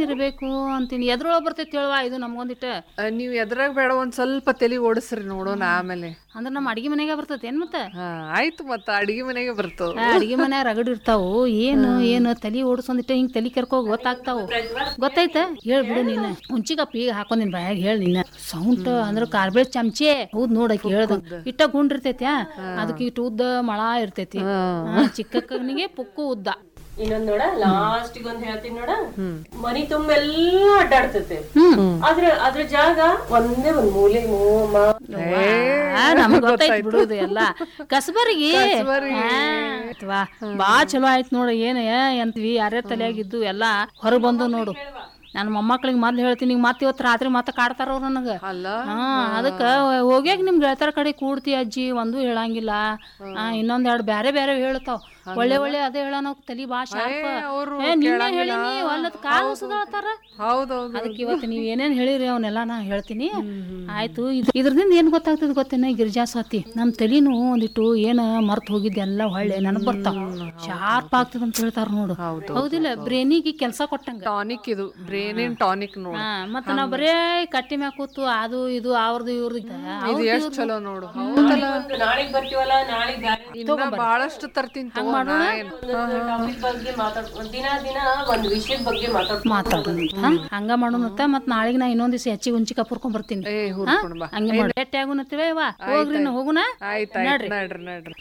ಇರಬೇಕು ಅಂತೀನಿ ಎದ್ರೊಳಗೆ ಬರ್ತೈತಿ ಹೇಳುವ ಇದು ನಮ್ಗೊಂದಿಟ್ಟ ಆ, ನೀವ್ ಎದ್ರಾಗ ಬೇಡ ಒಂದ್ ಸ್ವಲ್ಪ ತಲಿ ಓಡಿಸ್ರಿ ನೋಡೋಣ ಆಮೇಲೆ ಅಂದ್ರೆ ನಮ್ಮ ಅಡಿಗೆ ಮನೆಗೆ ಬರ್ತೈತಿ ಏನ್ ಮತ್ತೆ ಹಾ ಆಯ್ತು ಮತ್ತ ಅಡಿಗೆ ಮನೆಗೆ ಬರ್ತದ ಅಡಿಗೆ ಮನ್ಯಾಗ ರಗಡ್ ಇರ್ತಾವು ಏನು ಏನು ತಲಿ ಓಡಿಸೊಂದಿಟ್ಟ ಹಿಂಗ್ ತಲಿ ಕೆರ್ಕೋ ಗೊತ್ತಾಗ್ತಾವು ಗೊತ್ತಾಯ್ತ ಹೇಳ್ಬಿಡು ನೀನು ಹುಂಚಿಗಪ್ಪ ಈಗ ಹಾಕೊಂದಿನ್ ಬಾಯಾಗ ಹೇಳಿ ನೀನ ಸೌಂಟ್ ಅಂದ್ರ ಕಾರ್ಬೇಳೆ ಚಮಚೆ ಹೌದ್ ನೋಡಕ್ ಹೇಳ್ದ ಇಟ್ಟ ಗುಂಡಿರ್ತೈತ್ಯಾ ಅದಕ್ಕೆ ಇಟ್ಟು ಉದ್ದ ಮಳ ಇರ್ತೈತಿ ಹಾ, ಚಿಕ್ಕಕ್ಕನಿಗೆ ಪುಕ್ಕು ಉದ್ದ ಇನ್ನೊಂದ್ ನೋಡ ಲಾಸ್ಟ್ ಒಂದ್ ಹೇಳ್ತೀನಿ ನೋಡ ಮನಿ ತುಂಬೆಲ್ಲ ಅಡ್ಡಾಡ್ತೈತೆ ಆದ್ರ ಅದ್ರ ಜಾಗ ಒಂದೇ ಒಂದ್ ಮೂಲೆ ಮೂಮ ನಮಗ್ ಗೊತ್ತಾಯ್ತು ಬಿಡುದು ಎಲ್ಲ ಕಸಬರಿಗೆ ಅಥವಾ ಬಾ ಚಲೋ ಆಯ್ತು ನೋಡು ಏನ ಎಂತ್ವಿ ಯಾರ್ಯಾರ ತಲೆಯಾಗಿದ್ದು ಎಲ್ಲ ಹೊರಗ್ ಬಂದು ನೋಡು ನನ್ನ ಮೊಮ್ಮಕ್ಳಿಗೆ ಮೊದ್ಲು ಹೇಳ್ತೀನಿ ಈಗ ಮತ್ತೆ ಇವತ್ತು ರಾತ್ರಿ ಮತ್ತೆ ಕಾಡ್ತಾರ ಅವ್ರು ನನಗ ಅಲ್ಲ ಹಾ ಅದಕ್ಕ ಹೋಗ್ಯಾಕ ನಿಮ್ ಗೆಳತರ ಕಡೆ ಕೂಡ್ತಿ ಅಜ್ಜಿ ಒಂದು ಹೇಳಂಗಿಲ್ಲ ಆ, ಇನ್ನೊಂದ್ ಎರಡು ಬ್ಯಾರೆ ಬ್ಯಾರೆ ಹೇಳ್ತಾವ್ ಒಳ್ಳೆ ಒಳ್ಳೆ ಅದೇ ಹೇಳ ನಾವು ತಲಿ ಬಾ ಶಾರ್ಪ್ ಅವ್ರು ಏ ನಿನ್ನೆ ಹೇಳಿನಿ ಒಲ್ಲದ್ ಕಾಲು ಸುದಾಳ್ತಾರ ಹೌದೌದು ಅದಕ್ಕೆ ಇವತ್ತು ನೀವ್ ಏನೇನ್ ಹೇಳಿರಿ ಅವನ್ನೆಲ್ಲ ನಾ ಹೇಳ್ತೀನಿ ಆಯ್ತು ಇದ್- ಇದ್ರದಿಂದ ಏನ್ ಗೊತ್ತಾಗ್ತದ ಗೊತ್ತೇನ ಗಿರಿಜಾ ಸ್ವಾತಿ ನಮ್ ತಲಿನು ಒಂದಿಟ್ಟು ಏನ ಮರ್ತ್ ಹೋಗಿದ್ದೆ ಎಲ್ಲ ಹೊಳ್ಳೆ ನೆನಪ್ ಬರ್ತಾವ ಶಾರ್ಪ್ ಆಗ್ತದ ಅಂತ ಹೇಳ್ತಾರ ನೋಡು ಹೌದಿಲ್ಲ ಬ್ರೇನಿಗೆ ಕೆಲ್ಸ ಕೊಟ್ಟಂಗ ಟಾನಿಕ್ ಇದು ಬ್ರೇನ್ ಇನ್ ಟಾನಿಕ್ ನೋಡು ಹಾ ಮತ್ತ ನಾವ್ ಬರೇ ಕಟ್ಟಿ ಮ್ಯಾಗ ಕೂತು ಅದು ಇದು ಅವ್ರದ್ದು ಇವ್ರದ್ದು ಇದು ಎಷ್ಟ್ ಚಲೋ ನೋಡು ನಾಳೆಗ್ ಬರ್ತೀವಲ್ಲ ನಾಳೆಗ್ ಬ್ಯಾರೆ ಇನ್ನ ಬಹಳಷ್ಟು ತರ್ತೀನಿ ತಗೋ, ನಾ ಏನ್- ಟಾಪಿಕ್ ಬಗ್ಗೆ ಮಾತಾಡ್ ದಿನ ದಿನ ಒಂದ್ ವಿಷಯದ ಬಗ್ಗೆ ಮಾತಾಡ್ ಮಾತಾಡೋಣ ಹಂಗ ಮಾಡೋಣತ್ತ ಮತ್ ನಾಳೆಗ್ ನಾ ಇನ್ನೊಂದ್ ದಿವಸ ಹೆಚ್ಚಿಗೆ ಹುಂಚಿ ಕಪ್ಪರ್ಕೊಂಡ್ ಬರ್ತೀನಿ ಏ ಹುರ್ಕೊಂಡ್ ಬಾ ಹಂಗೆ ಮಾಡಿ ಭೇಟಿ ಆಗುನತ್ತೀವ ಇವ ಹೋಗ್ರಿ ನಾ ಹೋಗುನ ಆಯ್ತಾಯ್ತು ನಡ್ರಿ ನಡ್ರಿ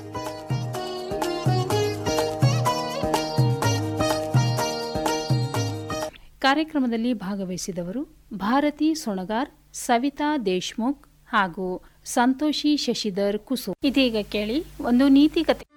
ಕಾರ್ಯಕ್ರಮದಲ್ಲಿ ಭಾಗವಹಿಸಿದವರು ಭಾರತಿ ಸೊಣಗಾರ್ ಸವಿತಾ ದೇಶ್ಮುಖ್ ಹಾಗೂ ಸಂತೋಷಿ ಶಶಿಧರ್ ಕುಸು ಇದೀಗ ಕೇಳಿ ಒಂದು ನೀತಿ ಕತೆ